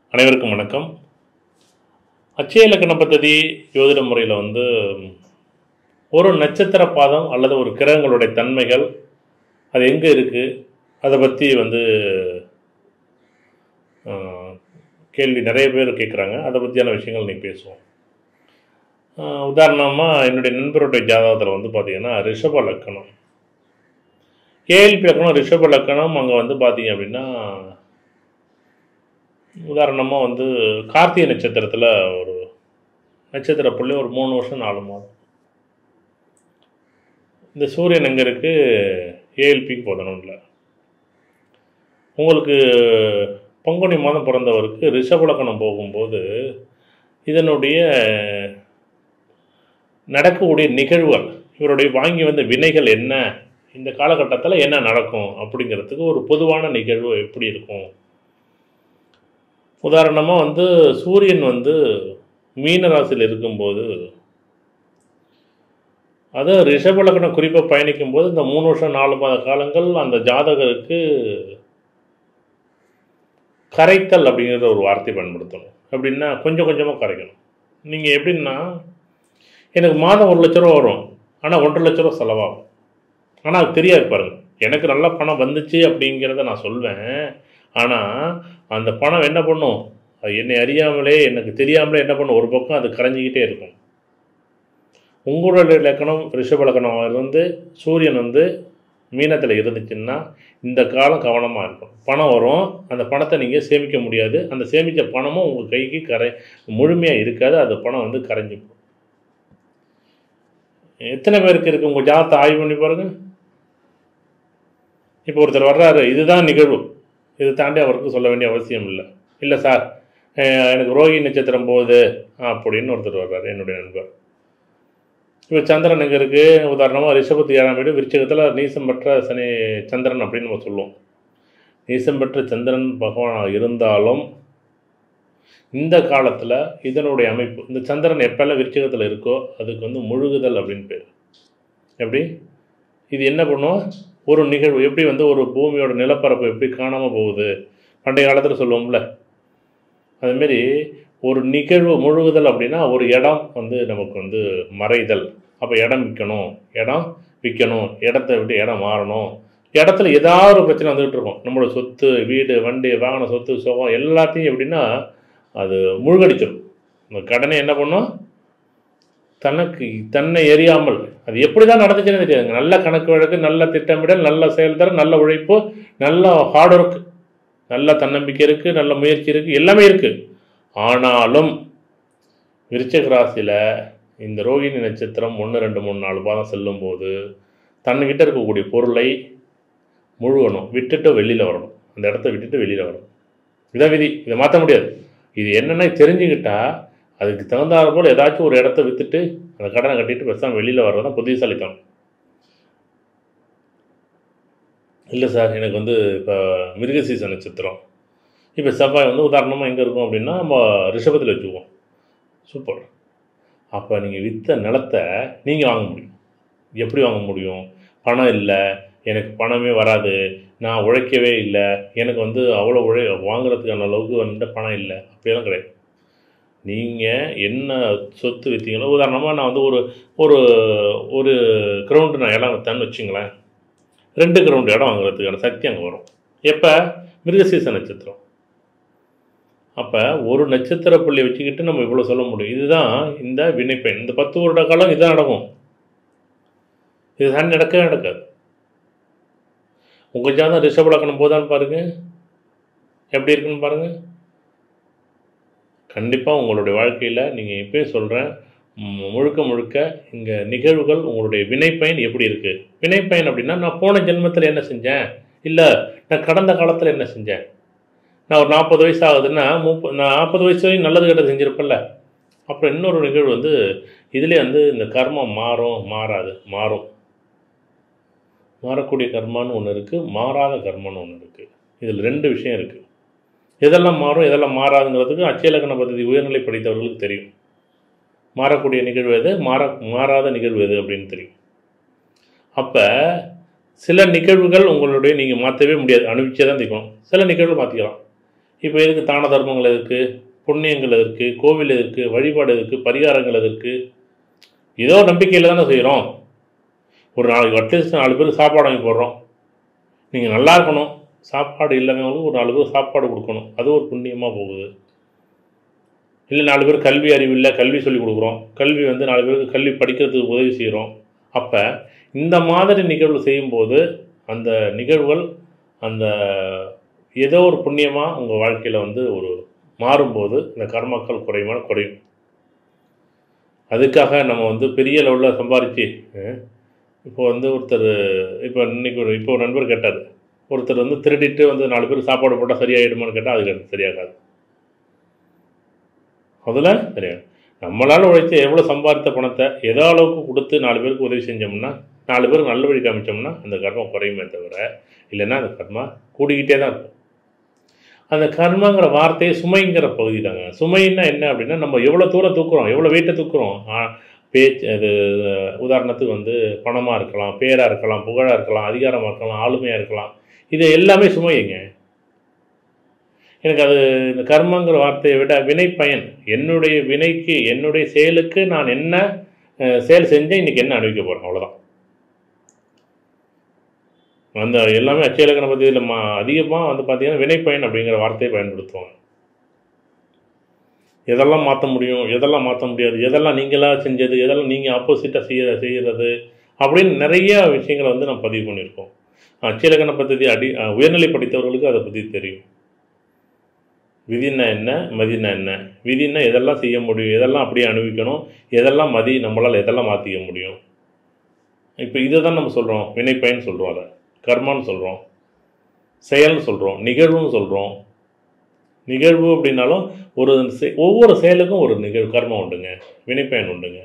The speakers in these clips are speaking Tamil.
அனைவருக்கும் வணக்கம் அச்சய இலக்கண பദ്ധதி ஜோதிட முறையில் வந்து ஒரு நட்சத்திர பாதம் அல்லது ஒரு கிரகங்களுடைய தன்மைகள் அது எங்கே இருக்குது அதை பற்றி வந்து ஆஹ், கேள்வி நிறைய பேர் கேட்குறாங்க அதை பற்றியான விஷயங்கள் இன்னைக்கு பேசுவோம் உதாரணமாக என்னுடைய நண்பருடைய ஜாதகத்தில் வந்து பார்த்தீங்கன்னா ரிஷப லக்கணம் கேள்வி லக்கணம் ரிஷப லக்கணம் அங்கே வந்து பார்த்தீங்க அப்படின்னா உதாரணமாக வந்து கார்த்திகை நட்சத்திரத்தில் ஒரு நட்சத்திர புள்ளி ஒரு மூணு வருஷம் நாலு மாதம் இந்த சூரியன் எங்கே இருக்குது ஏஎல்பிக்கு போதணும் இல்லை உங்களுக்கு பங்குனி மாதம் பிறந்தவருக்கு ரிஷபலக்கணம் போகும்போது இதனுடைய நடக்கக்கூடிய நிகழ்வுகள் இவருடைய வாங்கி வந்த வினைகள் என்ன இந்த காலகட்டத்தில் என்ன நடக்கும் அப்படிங்கிறதுக்கு ஒரு பொதுவான நிகழ்வு எப்படி இருக்கும் உதாரணமாக வந்து சூரியன் வந்து மீன ராசியில் இருக்கும்போது அது ரிஷபலக்கணம் குறிப்பாக பயணிக்கும் போது இந்த மூணு வருஷம் நாலு மாத காலங்கள் அந்த ஜாதகருக்கு கரைத்தல் அப்படிங்கிற ஒரு வார்த்தை பயன்படுத்தணும் அப்படின்னா கொஞ்சம் கொஞ்சமாக கரைக்கணும் நீங்கள் எப்படின்னா எனக்கு மாதம் ஒரு லட்ச ரூபா வரும் ஆனால் ஒன்றரை லட்ச ரூபா செலவாகும் ஆனால் அது தெரியாது பாருங்க எனக்கு நல்ல பணம் வந்துச்சு அப்படிங்கிறத நான் சொல்வேன் ஆனால் அந்த பணம் என்ன பண்ணும் அது என்னை அறியாமலே எனக்கு தெரியாமலே என்ன பண்ணும் ஒரு பக்கம் அது கரைஞ்சிக்கிட்டே இருக்கும் உங்களுடைய லக்கணம் ரிஷப லக்கணம் வந்து சூரியன் வந்து மீனத்தில் இருந்துச்சுன்னா இந்த காலம் கவனமாக இருக்கும் பணம் வரும் அந்த பணத்தை நீங்கள் சேமிக்க முடியாது அந்த சேமித்த பணமும் உங்கள் கைக்கு கரை முழுமையாக இருக்காது அந்த பணம் வந்து கரைஞ்சி போகும் எத்தனை பேருக்கு இருக்குது உங்கள் ஜாதத்தை ஆய்வு பண்ணி பாருங்கள் இப்போ ஒருத்தர் வர்றாரு இதுதான் நிகழ்வு இது தாண்டி அவருக்கு சொல்ல வேண்டிய அவசியம் இல்லை இல்லை சார் அஹ் எனக்கு ரோஹி நட்சத்திரம் போகுது அப்படின்னு ஒருத்தர் வர்றாரு என்னுடைய நண்பர் இப்போ சந்திரன் எங்கே இருக்குது உதாரணமாக ரிஷபத்து ஏழாம் வீடு விருச்சகத்தில் நீசம் பெற்ற சனி சந்திரன் அப்படின்னு நம்ம சொல்லுவோம் நீசம் பெற்ற சந்திரன் பகவானாக இருந்தாலும் இந்த காலத்தில் இதனுடைய அமைப்பு இந்த சந்திரன் எப்பெல்லாம் விருச்சகத்தில் இருக்கோ அதுக்கு வந்து முழுகுதல் அப்படின்னு பேர் எப்படி இது என்ன பண்ணும் ஒரு நிகழ்வு எப்படி வந்து ஒரு பூமியோட நிலப்பரப்பு எப்படி காணாமல் போகுது பண்டைய காலத்தில் சொல்லுவோம்ல அதுமாரி ஒரு நிகழ்வு முழுகுதல் அப்படின்னா ஒரு இடம் வந்து நமக்கு வந்து மறைதல் அப்போ இடம் விற்கணும் இடம் விற்கணும் இடத்த விட்டு இடம் மாறணும் இடத்துல ஏதாவது ஒரு பிரச்சனை வந்துகிட்டு இருக்கும் நம்மளோட சொத்து வீடு வண்டி வாகன சொத்து சுகம் எல்லாத்தையும் எப்படின்னா அது முழுகடிச்சிடும் இந்த கடனை என்ன பண்ணும் தனக்கு தன்னை எரியாமல் அது எப்படி தான் நடந்துச்சுன்னு தெரியாதுங்க நல்ல கணக்கு வழக்கு நல்ல திட்டமிடல் நல்ல செயல்தரம் நல்ல உழைப்பு நல்ல ஹார்ட் ஒர்க் நல்ல தன்னம்பிக்கை இருக்குது நல்ல முயற்சி இருக்குது எல்லாமே இருக்குது ஆனாலும் விருச்சக ராசியில் இந்த ரோகிணி நட்சத்திரம் ஒன்று ரெண்டு மூணு நாலு பாதம் செல்லும்போது தன்னுக்கிட்ட இருக்கக்கூடிய பொருளை முழுவணும் விட்டுட்டு வெளியில் வரணும் அந்த இடத்த விட்டுட்டு வெளியில் வரணும் இதான் விதி இதை மாற்ற முடியாது இது என்னென்ன தெரிஞ்சுக்கிட்டா அதுக்கு தகுந்தாறு போல் ஏதாச்சும் ஒரு இடத்த விற்றுட்டு அந்த கடனை கட்டிட்டு பேசாமல் வெளியில் வர்றது தான் புத்திசாலித்தனம் இல்லை சார் எனக்கு வந்து இப்போ மிருகசீச நட்சத்திரம் இப்போ செவ்வாய் வந்து உதாரணமாக எங்கே இருக்கும் அப்படின்னா நம்ம ரிஷபத்தில் வச்சுக்குவோம் சூப்பர் அப்போ நீங்கள் விற்ற நிலத்தை நீங்கள் வாங்க முடியும் எப்படி வாங்க முடியும் பணம் இல்லை எனக்கு பணமே வராது நான் உழைக்கவே இல்லை எனக்கு வந்து அவ்வளோ உழை வாங்குறதுக்கான அளவுக்கு வந்து பணம் இல்லை அப்படியெல்லாம் கிடையாது நீங்கள் என்ன சொத்து விற்றீங்களோ உதாரணமாக நான் வந்து ஒரு ஒரு ஒரு கிரவுண்டு நான் இடம் விற்றேன்னு வச்சுங்களேன் ரெண்டு கிரவுண்டு இடம் வாங்குறதுக்கான சக்தி அங்கே வரும் எப்போ மிருகசீச நட்சத்திரம் அப்போ ஒரு நட்சத்திர புள்ளி வச்சுக்கிட்டு நம்ம இவ்வளோ சொல்ல முடியும் இதுதான் இந்த வினைப்பயன் இந்த பத்து வருட காலம் இதுதான் நடக்கும் இது தான் நடக்கவே நடக்காது உங்கள் ஜாதகம் ரிஷப லக்கணம் போதான்னு பாருங்க எப்படி இருக்குன்னு பாருங்க கண்டிப்பாக உங்களுடைய வாழ்க்கையில் நீங்கள் எப்பயும் சொல்கிறேன் முழுக்க முழுக்க இங்கே நிகழ்வுகள் உங்களுடைய வினைப்பயன் எப்படி இருக்குது வினைப்பயன் அப்படின்னா நான் போன ஜென்மத்தில் என்ன செஞ்சேன் இல்லை நான் கடந்த காலத்தில் என்ன செஞ்சேன் நான் ஒரு நாற்பது வயசு ஆகுதுன்னா முப்ப நான் நாற்பது வயசு வரையும் நல்லது கெட்டது செஞ்சுருப்பேன்ல அப்புறம் இன்னொரு நிகழ்வு வந்து இதிலே வந்து இந்த கர்மம் மாறும் மாறாது மாறும் மாறக்கூடிய கர்மான்னு ஒன்று இருக்குது மாறாத கர்மான்னு ஒன்று இருக்குது இதில் ரெண்டு விஷயம் இருக்குது எதெல்லாம் மாறும் எதெல்லாம் மாறாதுங்கிறதுக்கு அச்சயலக்கண பദ്ധதி உயர்நிலை படித்தவர்களுக்கு தெரியும் மாறக்கூடிய நிகழ்வு எது மாற மாறாத நிகழ்வு எது அப்படின்னு தெரியும் அப்போ சில நிகழ்வுகள் உங்களுடைய நீங்கள் மாற்றவே முடியாது அனுபவிச்சே தான் தீர்க்கணும் சில நிகழ்வு மாற்றிக்கலாம் இப்போ எதுக்கு தான தர்மங்கள் எதுக்கு புண்ணியங்கள் எதற்கு கோவில் எதற்கு வழிபாடு எதற்கு பரிகாரங்கள் எதற்கு ஏதோ நம்பிக்கையில் தானே செய்கிறோம் ஒரு நாளைக்கு அட்லீஸ்ட் நாலு பேருக்கு சாப்பாடு வாங்கி போடுறோம் நீங்கள் நல்லா இருக்கணும் சாப்பாடு இல்லைங்கிறவங்களுக்கு ஒரு நாலு பேருக்கு சாப்பாடு கொடுக்கணும் அது ஒரு புண்ணியமாக போகுது இல்லை நாலு பேர் கல்வி அறிவு இல்லை கல்வி சொல்லி கொடுக்குறோம் கல்வி வந்து நாலு பேருக்கு கல்வி படிக்கிறதுக்கு உதவி செய்கிறோம் அப்போ இந்த மாதிரி நிகழ்வு செய்யும்போது அந்த நிகழ்வுகள் அந்த ஏதோ ஒரு புண்ணியமாக உங்கள் வாழ்க்கையில் வந்து ஒரு மாறும்போது இந்த கர்மாக்கள் குறையுமான குறையும் அதுக்காக நம்ம வந்து பெரிய லெவலில் சம்பாரித்து இப்போ வந்து ஒருத்தர் இப்போ இன்னைக்கு ஒரு இப்போ ஒரு நண்பர் கேட்டார் ஒருத்தர் வந்து திருடிட்டு வந்து நாலு பேர் சாப்பாடு போட்டால் சரியாயிடுமான்னு கேட்டால் அதுக்கு எனக்கு சரியாகாது அதில் சரியாக நம்மளால் உழைச்ச எவ்வளோ சம்பாதித்த பணத்தை ஏதோ அளவுக்கு கொடுத்து நாலு பேருக்கு உதவி செஞ்சோம்னா நாலு பேருக்கு நல்ல வழி காமிச்சோம்னா அந்த கர்மம் குறையுமே தவிர இல்லைன்னா அந்த கர்மா கூடிக்கிட்டே தான் இருக்கும் அந்த கர்மங்கிற வார்த்தையே சுமைங்கிற பகுதி தாங்க சுமைன்னா என்ன அப்படின்னா நம்ம எவ்வளோ தூரம் தூக்குறோம் எவ்வளோ வெயிட்டை தூக்குறோம் பேச்சு அது உதாரணத்துக்கு வந்து பணமாக இருக்கலாம் பேராக இருக்கலாம் புகழாக இருக்கலாம் அதிகாரமாக இருக்கலாம் ஆளுமையாக இருக்கலாம் இது எல்லாமே சுமைங்க எனக்கு அது இந்த கர்மங்கிற வார்த்தையை விட வினை பயன் என்னுடைய வினைக்கு என்னுடைய செயலுக்கு நான் என்ன செயல் செஞ்சேன் இன்றைக்கி என்ன அனுபவிக்க போகிறேன் அவ்வளோதான் அந்த எல்லாமே அச்சயலக்கண பத்தியில் மா அதிகமாக வந்து பார்த்திங்கன்னா வினைப்பயன் அப்படிங்கிற வார்த்தையை பயன்படுத்துவாங்க எதெல்லாம் மாற்ற முடியும் எதெல்லாம் மாற்ற முடியாது எதெல்லாம் நீங்களாக செஞ்சது எதெல்லாம் நீங்கள் ஆப்போசிட்டாக செய்ய செய்கிறது அப்படின்னு நிறைய விஷயங்களை வந்து நம்ம பதிவு பண்ணியிருக்கோம் அச்சயலக்கண பദ്ധதி அடி உயர்நிலை படித்தவர்களுக்கு அதை பற்றி தெரியும் விதின்னா என்ன மதினா என்ன விதின்னா எதெல்லாம் செய்ய முடியும் எதெல்லாம் அப்படியே அனுபவிக்கணும் எதெல்லாம் மதி நம்மளால் எதெல்லாம் மாற்றிக்க முடியும் இப்போ இதை தான் நம்ம சொல்கிறோம் வினைப்பயன் சொல்கிறோம் அதை கர்மான்னு சொல்கிறோம் செயல்னு சொல்கிறோம் நிகழ்வுன்னு சொல்கிறோம் நிகழ்வு அப்படின்னாலும் ஒரு ஒவ்வொரு செயலுக்கும் ஒரு நிகழ்வு கர்மம் உண்டுங்க வினைப்பயன் உண்டுங்க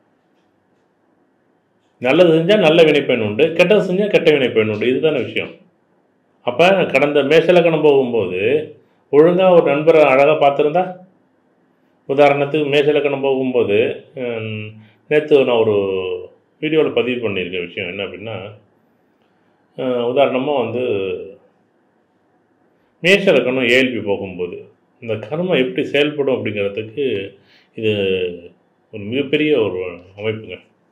நல்லது செஞ்சால் நல்ல வினைப்பயன் உண்டு கெட்டது செஞ்சால் கெட்ட வினைப்பயன் உண்டு இதுதானே விஷயம் அப்போ கடந்த மேசலக்கணம் போகும்போது ஒழுங்காக ஒரு நண்பரை அழகாக பார்த்துருந்தா உதாரணத்துக்கு மேசலக்கணம் போகும்போது நேற்று நான் ஒரு வீடியோவில் பதிவு பண்ணியிருக்க விஷயம் என்ன அப்படின்னா உதாரணமாக வந்து மேஷலக்கணம் ஏஎல்பி போகும்போது இந்த கர்மம் எப்படி செயல்படும் அப்படிங்கிறதுக்கு இது ஒரு மிகப்பெரிய ஒரு அமைப்புங்க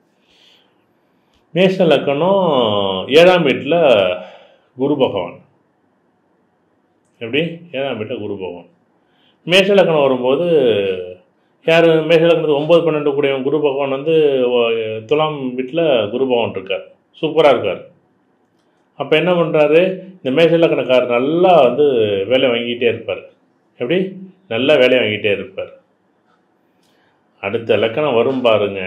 மேஷ லக்கணம் ஏழாம் வீட்டில் குரு பகவான் எப்படி ஏழாம் வீட்டில் குரு பகவான் மேஷ லக்கணம் வரும்போது யார் மேஷ லக்கணத்துக்கு ஒம்பது பன்னெண்டு கூடியவன் குரு பகவான் வந்து துலாம் வீட்டில் குரு பகவான் இருக்கார் சூப்பராக இருக்கார் அப்போ என்ன பண்ணுறாரு இந்த மேஷ லக்கணக்காரர் நல்லா வந்து வேலை வாங்கிக்கிட்டே இருப்பார் எப்படி நல்லா வேலை வாங்கிட்டே இருப்பார் அடுத்த லக்கணம் வரும் பாருங்க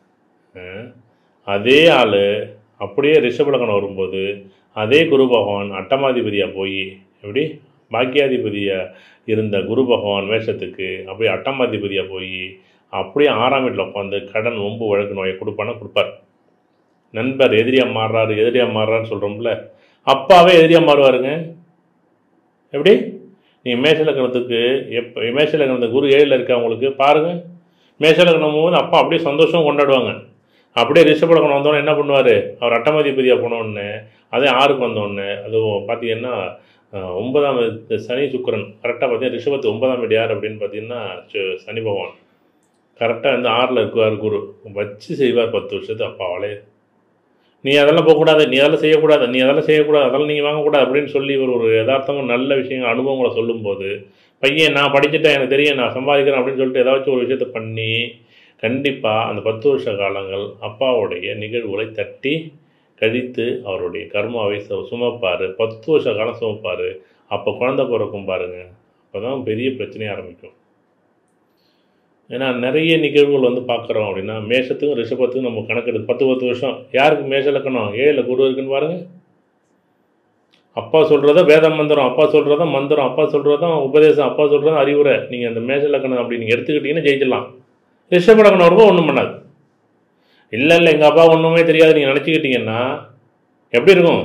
அதே ஆள் அப்படியே ரிஷப லக்கணம் வரும்போது அதே குரு பகவான் அட்டமாதிபதியாக போய் எப்படி பாக்கியாதிபதியாக இருந்த குரு பகவான் வேஷத்துக்கு அப்படியே அட்டமாதிபதியாக போய் அப்படியே ஆறாம் வீட்டில் உட்காந்து கடன் ஒம்பு வழக்கு நோயை கொடுப்பானா கொடுப்பார் நண்பர் எதிரியாக மாறுறாரு எதிரியாக மாறுறான்னு சொல்கிறோம்ல அப்பாவே எதிரியாக மாறுவாருங்க எப்படி நீங்கள் மேஷலக்கணத்துக்கு எப்போ மேஷலக்கணத்து குரு ஏழில் இருக்கவங்களுக்கு பாருங்கள் மேஷலக்கணம் போது அப்பா அப்படியே சந்தோஷம் கொண்டாடுவாங்க அப்படியே ரிஷபலக்கணம் வந்தோடனே என்ன பண்ணுவார் அவர் அட்டமதிபதியாக போனோடனே அதே ஆறுக்கு வந்தோடனே அது பார்த்தீங்கன்னா ஒன்பதாம் சனி சுக்கரன் கரெக்டாக பார்த்தீங்கன்னா ரிஷபத்து ஒன்பதாம் வீடு யார் அப்படின்னு பார்த்தீங்கன்னா சனி பகவான் கரெக்டாக வந்து ஆறில் இருக்குவார் குரு வச்சு செய்வார் பத்து வருஷத்து அப்பாவாலே நீ அதெல்லாம் போகக்கூடாது நீ அதெல்லாம் செய்யக்கூடாது நீ அதெல்லாம் செய்யக்கூடாது அதெல்லாம் நீங்கள் வாங்கக்கூடாது அப்படின்னு சொல்லி இவர் ஒரு யதார்த்தமும் நல்ல விஷயங்கள் அனுபவங்களை சொல்லும்போது பையன் நான் படிச்சுட்டேன் எனக்கு தெரியும் நான் சம்பாதிக்கிறேன் அப்படின்னு சொல்லிட்டு ஏதாச்சும் ஒரு விஷயத்த பண்ணி கண்டிப்பாக அந்த பத்து வருஷ காலங்கள் அப்பாவுடைய நிகழ்வுகளை தட்டி கழித்து அவருடைய கர்மாவை சுமப்பார் பத்து வருஷ காலம் சுமப்பார் அப்போ குழந்த பிறக்கும் பாருங்கள் அப்போ தான் பெரிய பிரச்சனையாக ஆரம்பிக்கும் ஏன்னா நிறைய நிகழ்வுகள் வந்து பார்க்குறோம் அப்படின்னா மேஷத்துக்கும் ரிஷபத்துக்கும் நம்ம கணக்கெடுத்து பத்து பத்து வருஷம் யாருக்கு மேஷ இலக்கணம் ஏழில் குரு இருக்குன்னு பாருங்கள் அப்பா சொல்கிறத வேதம் மந்திரம் அப்பா சொல்கிறத மந்திரம் அப்பா சொல்கிறதும் உபதேசம் அப்பா சொல்கிறதும் அறிவுரை நீங்கள் அந்த மேஷ இலக்கணம் அப்படி நீங்கள் எடுத்துக்கிட்டீங்கன்னா ஜெயிச்சிடலாம் ரிஷப இலக்கணம் வரும்போது ஒன்றும் பண்ணாது இல்லை இல்லை எங்கள் அப்பா ஒன்றுமே தெரியாது நீங்கள் நினச்சிக்கிட்டீங்கன்னா எப்படி இருக்கும்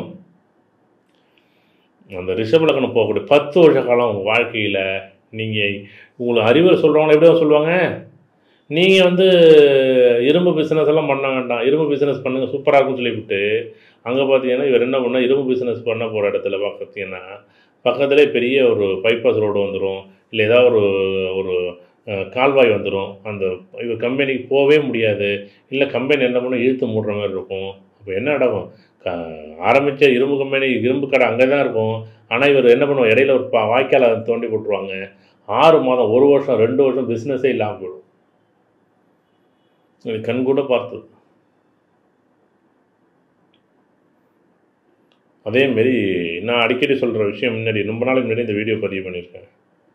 அந்த ரிஷப இலக்கணம் போகக்கூடிய பத்து வருஷ காலம் உங்கள் வாழ்க்கையில் நீங்கள் உங்களுக்கு அறிவுரை சொல்கிறவங்கள எப்படி சொல்லுவாங்க நீங்கள் வந்து இரும்பு பிஸ்னஸ் எல்லாம் பண்ண வேண்டாம் இரும்பு பிஸ்னஸ் பண்ணுங்கள் சூப்பராக இருக்கும்னு சொல்லிவிட்டு அங்கே பார்த்தீங்கன்னா இவர் என்ன பண்ணால் இரும்பு பிஸ்னஸ் பண்ண போகிற இடத்துல பார்த்தீங்கன்னா பக்கத்துலேயே பெரிய ஒரு பைபாஸ் ரோடு வந்துடும் இல்லை ஏதாவது ஒரு ஒரு அஹ், கால்வாய் வந்துடும் அந்த இவர் கம்பெனிக்கு போகவே முடியாது இல்லை கம்பெனி என்ன பண்ணும் இழுத்து மூடுற மாதிரி இருக்கும் அப்போ என்ன நடக்கும் க ஆரம்பித்த இரும்பு கம்பெனி இரும்பு கடை அங்கே தான் இருக்கும் ஆனால் இவர் என்ன பண்ணுவோம் இடையில ஒரு பா வாய்க்காலை தோண்டி போட்டுருவாங்க ஆறு மாதம் ஒரு வருஷம் ரெண்டு வருஷம் பிஸ்னஸே இல்லாமல் போயிடும் இது கண் கூட பார்த்தது அதேமாரி நான் அடிக்கடி சொல்கிற விஷயம் முன்னாடி ரொம்ப நாளைக்கு முன்னாடி இந்த வீடியோ பதிவு பண்ணியிருக்கேன்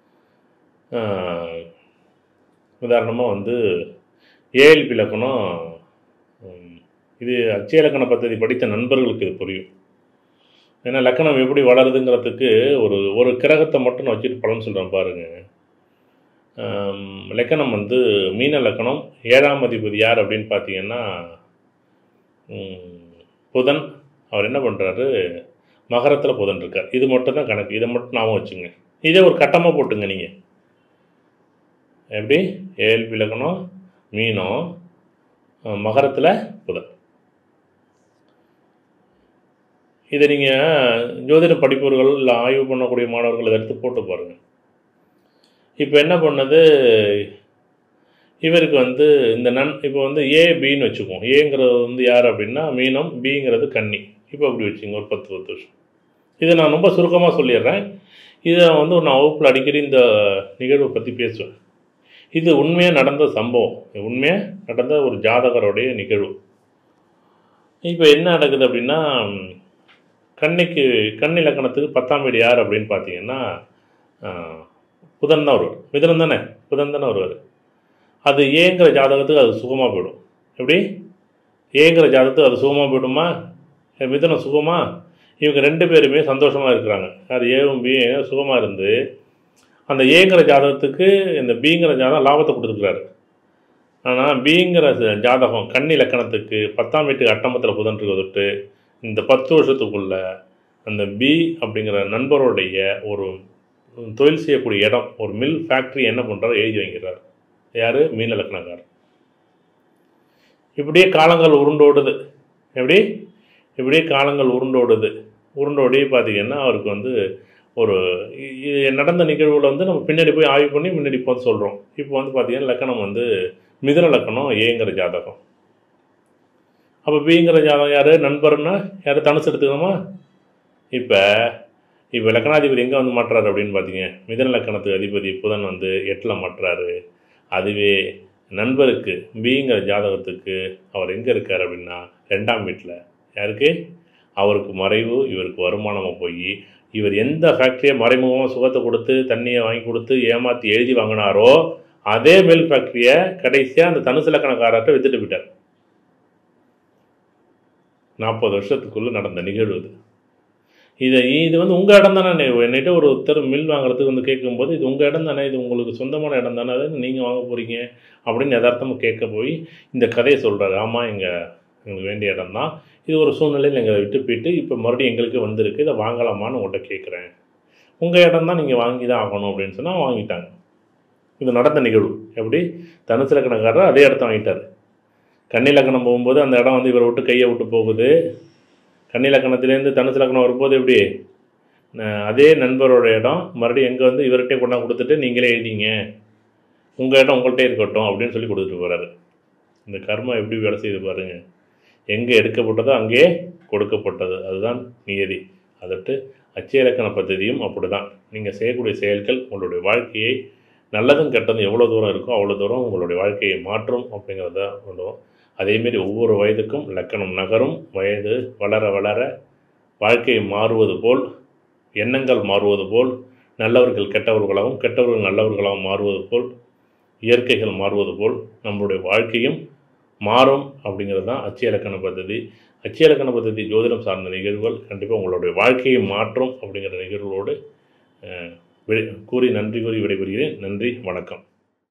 உதாரணமாக வந்து ஏஎல்பி இலக்கணம் உம், இது அச்சய இலக்கண பദ്ധதி படித்த நண்பர்களுக்கு இது புரியும் ஏன்னா லக்கணம் எப்படி வளருதுங்கிறதுக்கு ஒரு ஒரு கிரகத்தை மட்டும் நான் வச்சுட்டு பலன் சொல்கிறேன் பாருங்கள் லக்கணம் வந்து மீன லக்கணம் ஏழாம் அதிபதி யார் அப்படின்னு பார்த்தீங்கன்னா உம், புதன் அவர் என்ன பண்ணுறாரு மகரத்தில் புதன் இருக்கார் இது மட்டும் தான் கணக்கு இதை மட்டும் ஞாபகம் வச்சுங்க இதே ஒரு கட்டமாக போட்டுங்க நீங்கள் எப்படி ஏஎல்பி லக்கணம் மீனம் மகரத்தில் புதன் இதை நீங்கள் ஜோதிட படிப்பவர்கள் இல்லை ஆய்வு பண்ணக்கூடிய மாணவர்கள் இதை எடுத்து போட்டு பாருங்கள் இப்போ என்ன பண்ணது இவருக்கு வந்து இந்த நன் இப்போ வந்து ஏ பின்னு வச்சுக்குவோம் ஏங்கிறது வந்து யார் அப்படின்னா மீனம் பிங்கிறது கன்னி இப்போ அப்படி வச்சுங்க ஒரு பத்து பத்து வருஷம் இதை நான் ரொம்ப சுருக்கமாக சொல்லிடுறேன் இதை வந்து நான் வகுப்பில் அடிக்கடி இந்த நிகழ்வை பற்றி பேசுவேன் இது உண்மையாக நடந்த சம்பவம் உண்மையாக நடந்த ஒரு ஜாதகருடைய நிகழ்வு இப்போ என்ன நடக்குது அப்படின்னா கன்னிக்கு கண் இலக்கணத்துக்கு பத்தாம் வீடு யார் அப்படின்னு பார்த்தீங்கன்னா ஆஹ், புதன் தான் வருவார் மிதனம் தானே புதன் தானே வருவார் அது ஏங்கிற ஜாதகத்துக்கு அது சுகமாக போயிடும் எப்படி ஏங்கிற ஜாதகத்துக்கு அது சுகமாக போயிடுமா ஏ, மிதுனம் சுகமா இவங்க ரெண்டு பேருமே சந்தோஷமாக இருக்கிறாங்க அது ஏவும் பி சுகமாக இருந்து அந்த ஏங்கிற ஜாதகத்துக்கு இந்த பிங்கிற ஜாதகம் லாபத்தை கொடுத்துருக்குறாரு ஆனால் பிங்கிற ச- ஜாதகம் கன்னி லக்கணத்துக்கு பத்தாம் வீட்டுக்கு அட்டமத்தில் புதன் இருக்கிறது இந்த பத்து வருஷத்துக்குள்ள அந்த பி அப்படிங்கிற நண்பருடைய ஒரு தொழில் செய்யக்கூடிய இடம் ஒரு மில் ஃபேக்ட்ரி என்ன பண்ணுறாரு எழுதி வாங்கிறார் யார் மீன லக்னக்காரர் இப்படியே காலங்கள் உருண்டோடுது எப்படி இப்படியே காலங்கள் உருண்டோடுது உருண்டோடி பார்த்தீங்கன்னா அவருக்கு வந்து ஒரு இ- இது நடந்த நிகழ்வுல வந்து நம்ம பின்னாடி போய் ஆய்வு பண்ணி முன்னாடி பார்த்து சொல்கிறோம் இப்போ வந்து பார்த்தீங்கன்னா லக்கணம் வந்து மிதுன லக்கணம் ஏங்கிற ஜாதகம் அப்போ பிங்கிற ஜாதகம் யார் நண்பர்னா யார் தனுசு எடுத்துக்கணுமா இப்போ இப்போ லக்கணாதிபதி எங்கே வந்து மாட்டுறாரு அப்படின்னு பார்த்தீங்க மிதன லக்கணத்துக்கு அதிபதி புதன் வந்து எட்டில் மாட்டுறாரு அதுவே நண்பருக்கு பிங்கிற ஜாதகத்துக்கு அவர் எங்கே இருக்கார் அப்படின்னா ரெண்டாம் வீட்டில் யாருக்கு அவருக்கு மறைவு இவருக்கு வருமானமாக போய் இவர் எந்த ஃபேக்ட்ரியை மறைமுகமாக சுகத்தை கொடுத்து தண்ணியை வாங்கி கொடுத்து ஏமாற்றி எழுதி வாங்கினாரோ அதே மில் ஃபேக்ட்ரியை கடைசியாக அந்த தனுசு லக்கணக்காரர்கிட்ட வித்துட்டு போயிட்டார் நாற்பது வருஷத்துக்குள்ளே நடந்த நிகழ்வு இது இதை இது வந்து உங்கள் இடம் தானே என்கிட்ட ஒரு ஒருத்தர் மில் வாங்குறதுக்கு வந்து கேட்கும்போது இது உங்கள் இடம் தானே இது உங்களுக்கு சொந்தமான இடம் தானே அதை நீங்கள் வாங்க போகிறீங்க அப்படின்னு யதார்த்தமாக கேட்க போய் இந்த கதையை சொல்கிறாரு ஆமாம் எங்கள் எங்களுக்கு வேண்டிய இடம் தான் இது ஒரு சூழ்நிலையில் எங்களை விட்டு போயிட்டு இப்போ மறுபடியும் எங்களுக்கு வந்திருக்கு இதை வாங்கலாமான்னு உங்கள்கிட்ட கேட்குறேன் உங்கள் இடம் தான் நீங்கள் வாங்கி தான் ஆகணும் அப்படின்னு சொன்னால் வாங்கிட்டாங்க இது நடந்த நிகழ்வு எப்படி தனுசு லக்கணக்காரர் அதே இடத்த வாங்கிட்டார் கன்னி லக்கணம் போகும்போது அந்த இடம் வந்து இவரை விட்டு கையை விட்டு போகுது கன்னி லக்கணத்துலேருந்து தனுசு லக்கணம் வரும்போது எப்படி ந- அதே நண்பரோட இடம் மறுபடியும் எங்கே வந்து இவர்கிட்டே கொண்டாந்து கொடுத்துட்டு நீங்களே எழுதிங்க உங்கள் இடம் உங்கள்கிட்டே இருக்கட்டும் அப்படின்னு சொல்லி கொடுத்துட்டு போகிறாரு இந்த கர்மம் எப்படி வேலை செய்து பாருங்க எங்கே எடுக்கப்பட்டதோ அங்கே கொடுக்கப்பட்டது அதுதான் நியதி அதட்டு அச்சய இலக்கண பദ്ധதியும் அப்படிதான் நீங்கள் செய்யக்கூடிய செயல்கள் உங்களுடைய வாழ்க்கையை நல்லதும் கெட்டதும் எவ்வளோ தூரம் இருக்கோ அவ்வளோ தூரம் உங்களுடைய வாழ்க்கையை மாற்றும் அப்படிங்கிறத சொல்லுவோம் அதேமாரி ஒவ்வொரு வயதுக்கும் லக்கணம் நகரும் வயது வளர வளர வாழ்க்கை மாறுவது போல் எண்ணங்கள் மாறுவது போல் நல்லவர்கள் கெட்டவர்களாகவும் கெட்டவர்கள் நல்லவர்களாகவும் மாறுவது போல் இயற்கைகள் மாறுவது போல் நம்மளுடைய வாழ்க்கையும் மாறும் அப்படிங்கிறது தான் அச்சய இலக்கண பദ്ധதி அச்சய இலக்கண பദ്ധதி ஜோதிடம் சார்ந்த நிகழ்வுகள் கண்டிப்பாக உங்களுடைய வாழ்க்கையை மாற்றும் அப்படிங்கிற நிகழ்வோடு அஹ், விடை- கூறி நன்றி கூறி விடைபெறுகிறேன் நன்றி வணக்கம்